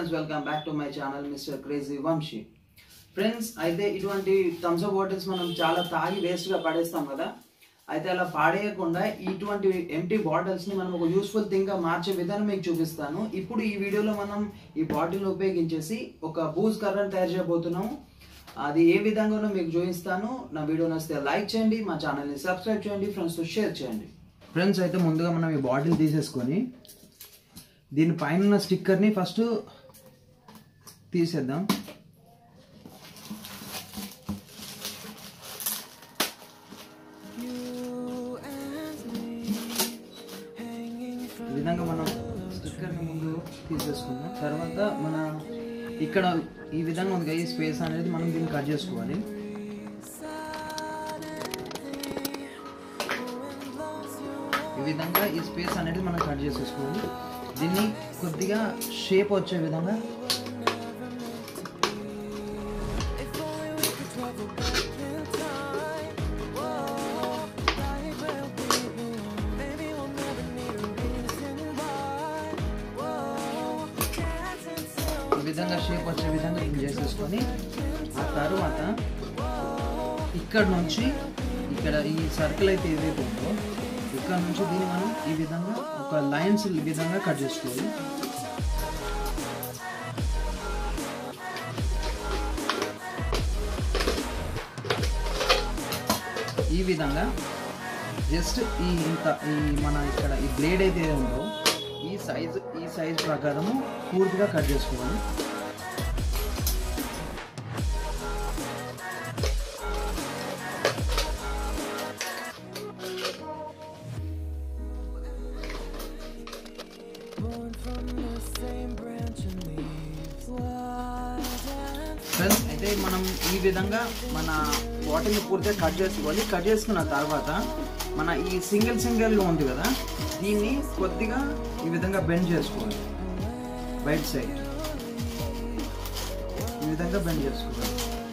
Friends welcome back to my channel mister crazy Vamsi friends అయితే ఇటువంటి Thums Up bottles మనం చాలా తాగి వేస్ట్గా పడేస్తాం కదా అయితే అలా పాడేయకుండా ఇటువంటి ఎంటీ బాటిల్స్ని మనం ఒక యూస్ఫుల్ థింగ్గా మార్చే విధానం మీకు చూపిస్తాను ఇప్పుడు ఈ వీడియోలో మనం ఈ బాటిల్ని ఉపయోగించేసి ఒక బూజ్ కర్రను తయారు చేయబోతున్నాము అది ఏ విధంగానో మీకు చూపిస్తాను నా వీడియో నచ్చితే లైక్ చేయండి మా ఛానల్ని సబ్స్క్రైబ్ చేయండి ఫ్రెండ్స్తో షేర్ చేయండి ఫ్రెండ్స్ అయితే ముందుగా మనం ఈ బాటిల్ తీసేసుకొని దీని పైన ఉన్న స్టిక్కర్ని ఫస్ట్ తీసేద్దాం ఈ విధంగా మనం స్టిక్కర్ని ముందు తీసేసుకుందాం తర్వాత మన ఇక్కడ ఈ విధంగా ఉంది కదా ఈ స్పేస్ అనేది మనం దీన్ని కట్ చేసుకోవాలి ఈ విధంగా ఈ స్పేస్ అనేది మనం కట్ చేసేసుకోవాలి దీన్ని కొద్దిగా షేప్ వచ్చే విధంగా ఈ విధంగా షేప్ వచ్చే విధంగా ఇది చేసేసుకొని ఆ తర్వాత ఇక్కడ నుంచి ఇక్కడ ఈ సర్కిల్ అయితే ఏదైతే ఉందో ఇక్కడ నుంచి దీన్ని మనం ఈ విధంగా ఒక లైన్స్ ఈ విధంగా కట్ చేసుకోవాలి ఈ విధంగా జస్ట్ ఈ ఇంత ఈ మన ఇక్కడ ఈ బ్లేడ్ అయితే ఉందో ఈ సైజ్ ఈ సైజ్ ప్రకారము పూర్తిగా కట్ చేసుకోవాలి ఫ్రెండ్స్ అయితే మనం ఈ విధంగా మన వాటర్ని పూర్తిగా కట్ చేసుకోవాలి కట్ చేసుకున్న తర్వాత మన ఈ సింగిల్ సింగిల్గా ఉంది కదా దీన్ని కొద్దిగా ఈ విధంగా బెండ్ చేసుకోవాలి బయట సైడ్ ఈ విధంగా బెండ్ చేసుకోవాలి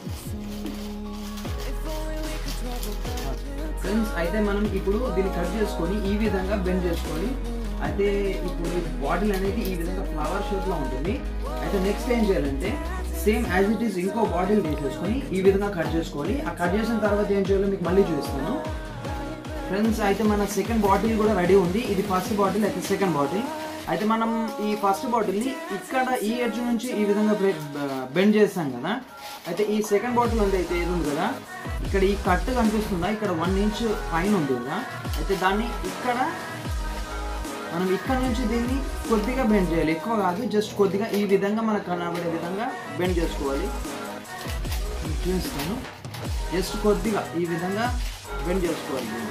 ఫ్రెండ్స్ అయితే మనం ఇప్పుడు దీన్ని కట్ చేసుకొని ఈ విధంగా బెండ్ చేసుకోవాలి అయితే ఇప్పుడు ఈ బాటిల్ అనేది ఈ విధంగా ఫ్లవర్ షేప్లో ఉంటుంది అయితే నెక్స్ట్ ఏం చేయాలంటే సేమ్ యాజ్ ఇట్ ఈస్ ఇంకో బాటిల్ తీసేసుకొని ఈ విధంగా కట్ చేసుకోవాలి ఆ కట్ చేసిన తర్వాత ఏం చేయాలో మీకు మళ్ళీ చూపిస్తాను ఫ్రెండ్స్ అయితే మన సెకండ్ బాటిల్ కూడా రెడీ ఉంది ఇది ఫస్ట్ బాటిల్ అయితే సెకండ్ బాటిల్ అయితే మనం ఈ ఫస్ట్ బాటిల్ని ఇక్కడ ఈ ఎడ్జ్ నుంచి ఈ విధంగా బెండ్ చేస్తాం కదా అయితే ఈ సెకండ్ బాటిల్ ఉంది అయితే ఏది ఉంది కదా ఇక్కడ ఈ కట్ కనిపిస్తుందా ఇక్కడ వన్ ఇంచ్ పైన ఉంది కదా అయితే దాన్ని ఇక్కడ మనం ఇక్కడ నుంచి దీన్ని కొద్దిగా బెండ్ చేయాలి ఎక్కువ కాదు జస్ట్ కొద్దిగా ఈ విధంగా మనకు కనబడే విధంగా బెండ్ చేసుకోవాలి మీకు చూపిస్తాను జస్ట్ కొద్దిగా ఈ విధంగా బెండ్ చేసుకోవాలి దీన్ని.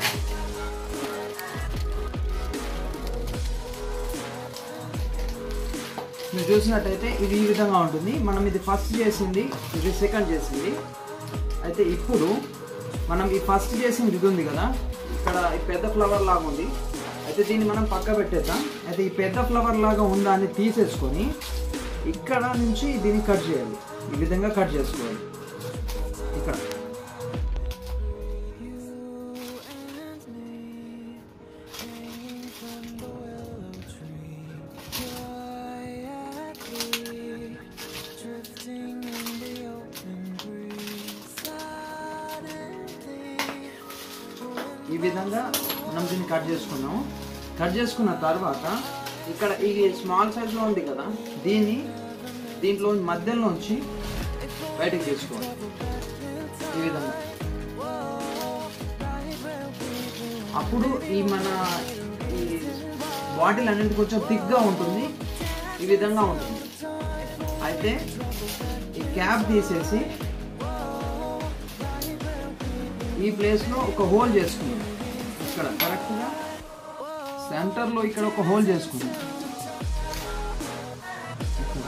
మీరు చూసినట్టయితే ఇది ఈ విధంగా ఉంటుంది మనం ఇది ఫస్ట్ చేసింది ఇది సెకండ్ చేసింది అయితే ఇప్పుడు మనం ఈ ఫస్ట్ చేసింది ఇది ఉంది కదా ఇక్కడ ఈ పెద్ద ఫ్లవర్ లాగా ఉంది అయితే దీన్ని మనం పక్క పెట్టేద్దాం అయితే ఈ పెద్ద ఫ్లవర్ లాగా ఉందాన్ని తీసేసుకొని ఇక్కడ నుంచి దీన్ని కట్ చేయాలి ఈ విధంగా కట్ చేసుకోవాలి ఇక్కడ ఈ విధంగా మనం దీన్ని కట్ చేసుకున్నాము కట్ చేసుకున్న తర్వాత ఇక్కడ ఇది స్మాల్ సైజ్లో ఉంది కదా దీన్ని దీంట్లో మధ్యలోంచి బయటకు తీసుకోవాలి ఈ విధంగా అప్పుడు ఈ మన ఈ బాటిల్ అనేది కొంచెం థిక్గా ఉంటుంది ఈ విధంగా ఉంటుంది అయితే ఈ క్యాప్ తీసేసి ఈ ప్లేస్లో ఒక హోల్ చేసుకున్నాం ఇక్కడ కరెక్ట్గా సెంటర్లో ఇక్కడ ఒక హోల్ చేసుకున్నాం ఇక్కడ.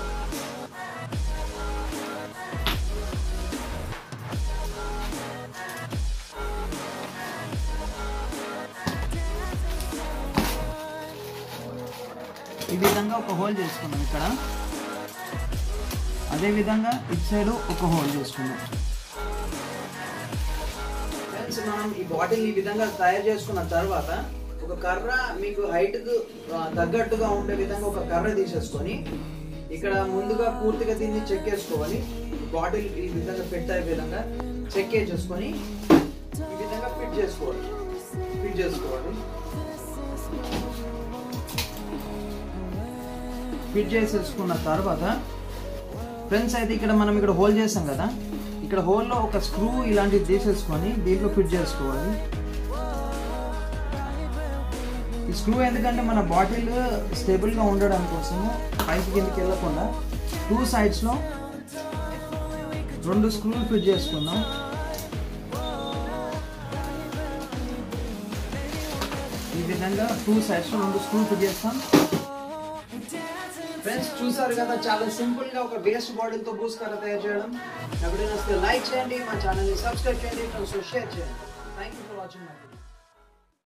ఈ విధంగా ఒక హోల్ చేసుకున్నాం ఇక్కడ అదే విధంగా ఇటు సైడ్ ఒక హోల్ చేసుకున్నాం ఫ్రెండ్స్ మనం ఈ బాటిల్ ఈ విధంగా తయారు చేసుకున్న తర్వాత ఒక కర్ర మీకు హైట్ కు ఆ, తగ్గట్టుగా ఉండే విధంగా ఒక కర్ర తీసేసుకొని ఇక్కడ ముందుగా పూర్తిగా దీన్ని చెక్ చేసుకోవాలి బాటిల్ ఈ విధంగా ఫిట్ అయ్యే విధంగా చెక్ చేసుకొని ఈ విధంగా ఫిట్ చేసుకోవాలి ఫిట్ చేసుకోవాలి ఫిట్ చేసేసుకున్న తర్వాత ఫ్రెండ్స్ అయితే ఇక్కడ మనం ఇక్కడ హోల్ చేసాం కదా ఇక్కడ హోల్లో ఒక స్క్రూ ఇలాంటివి తీసేసుకొని దీంట్లో ఫిట్ చేసుకోవాలి ఈ స్క్రూ ఎందుకంటే మన బాటిల్ స్టేబుల్గా ఉండడం కోసము పైకి కిందకి వెళ్ళకుండా టూ సైడ్స్లో రెండు స్క్రూలు ఫిట్ చేసుకుందాం ఈ విధంగా టూ సైడ్స్లో రెండు స్క్రూలు ఫిట్ చేస్తాం ఫ్రెండ్స్ చూసారు కదా చాలా సింపుల్ గా ఒక వేస్ట్ బాటిల్ తో బూస్కర తయారు చేయడం ఎప్పుడైనా వస్తే లైక్ చేయండి మా ఛానల్ ని సబ్స్క్రైబ్ చేయండి ఫ్రెండ్స్ షేర్ చేయండి thank you for watching my video